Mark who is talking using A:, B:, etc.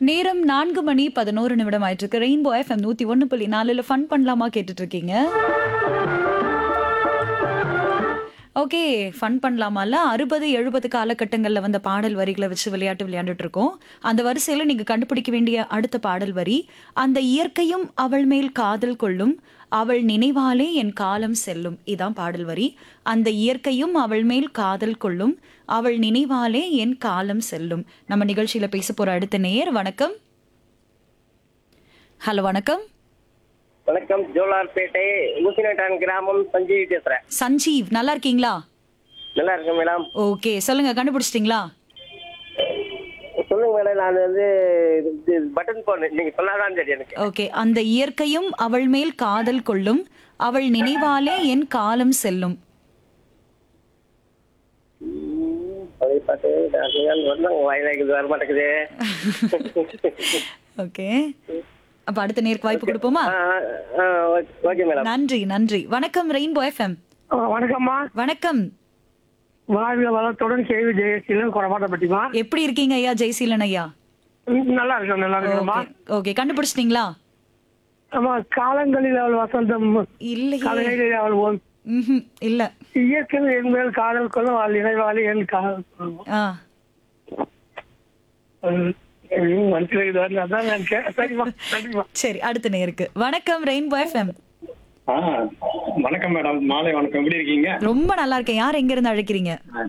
A: நேரம் நான்கு மணி பதினோரு நிமிடம் ஆயிட்டு இருக்கு ரெயின்போ எஃப்எம் நூத்தி ஒன்னு புள்ளி நாலுல ஃபன் பண்ணலாமா கேட்டுட்டு இருக்கீங்க ஓகே ஃபன் பண்ணலாமால அறுபது எழுபது காலகட்டங்களில் வந்த பாடல் வரிகளை வச்சு விளையாட்டு விளையாண்டுட்டு இருக்கோம் அந்த வரிசையில் நீங்கள் கண்டுபிடிக்க வேண்டிய அடுத்த பாடல் வரி அந்த இயற்கையும் அவள் மேல் காதல் கொள்ளும் அவள் நினைவாலே என் காலம் செல்லும் இதான் பாடல் வரி அந்த இயற்கையும் அவள் மேல் காதல் கொள்ளும் அவள் நினைவாலே என் காலம் செல்லும் நம்ம நிகழ்ச்சியில பேச போற அடுத்த நேயர் வணக்கம் ஹலோ வணக்கம்
B: வணக்கம் ஜோலார்பேட்டை ஊசினட்டான் கிராமம் சஞ்சீவி பேசுறேன்
A: சஞ்சீவ் நல்லா இருக்கீங்களா
B: நல்லா இருக்கேன் மேடம்
A: ஓகே சொல்லுங்க கண்டுபிடிச்சிட்டிங்களா
B: சொல்லுங்க மேடம் நான் வந்து இது பட்டன் போன் நீங்க சொன்னாதான் தெரியும் எனக்கு
A: ஓகே அந்த இயற்கையும் அவள் மேல் காதல் கொள்ளும் அவள் நினைவாலே என் காலம் செல்லும்
B: பழைய பாட்டு நான் வந்தாங்க வாயிலாக்குது வர மாட்டேங்குது
A: ஓகே அப்ப அடுத்த நேருக்கு வாய்ப்பு கொடுப்போமா
B: ஆ, ஆ, ஓகே- ஓகே மேடம்
A: நன்றி நன்றி வணக்கம் ரெயின்போ எஃப்எம்
C: ஆ, வணக்கம்மா
A: வணக்கம்
C: வாழ்க வளத்துடன் கேள்வி ஜெயசீலன் கொடமாட்டப்பட்டிமா
A: எப்படி இருக்கீங்க ஐயா ஜெய்சீலன் ஐயா
C: நல்லா இருக்கேன் நல்லா இருக்கேம்மா
A: ஓகே கண்டுபிடிச்சிட்டீங்களா
C: ஆமா காலங்களில் அவள் வசந்தம்
A: இல்லையே
C: கலைகளில் அவள் ஓ-
A: ம்ஹும், இல்ல
C: இயற்கை என் மேல் காதல் கொள்ளும் அவள் நினைவாளி என் காதல் கொள்ளும்
A: ஆ
C: ம், ம், மனசுல இது வரல அதான் நான் கே- சரிம்மா சரிம்மா
A: சரி அடுத்த நேருக்கு வணக்கம் ரெயின்போ எஃப்எம்
D: ஆ வணக்கம் மேடம் மாலை வணக்கம் எப்படி இருக்கீங்க
A: ரொம்ப நல்லா இருக்கேன் யார் எங்க இருந்து அழைக்கிறீங்க
D: ஆ,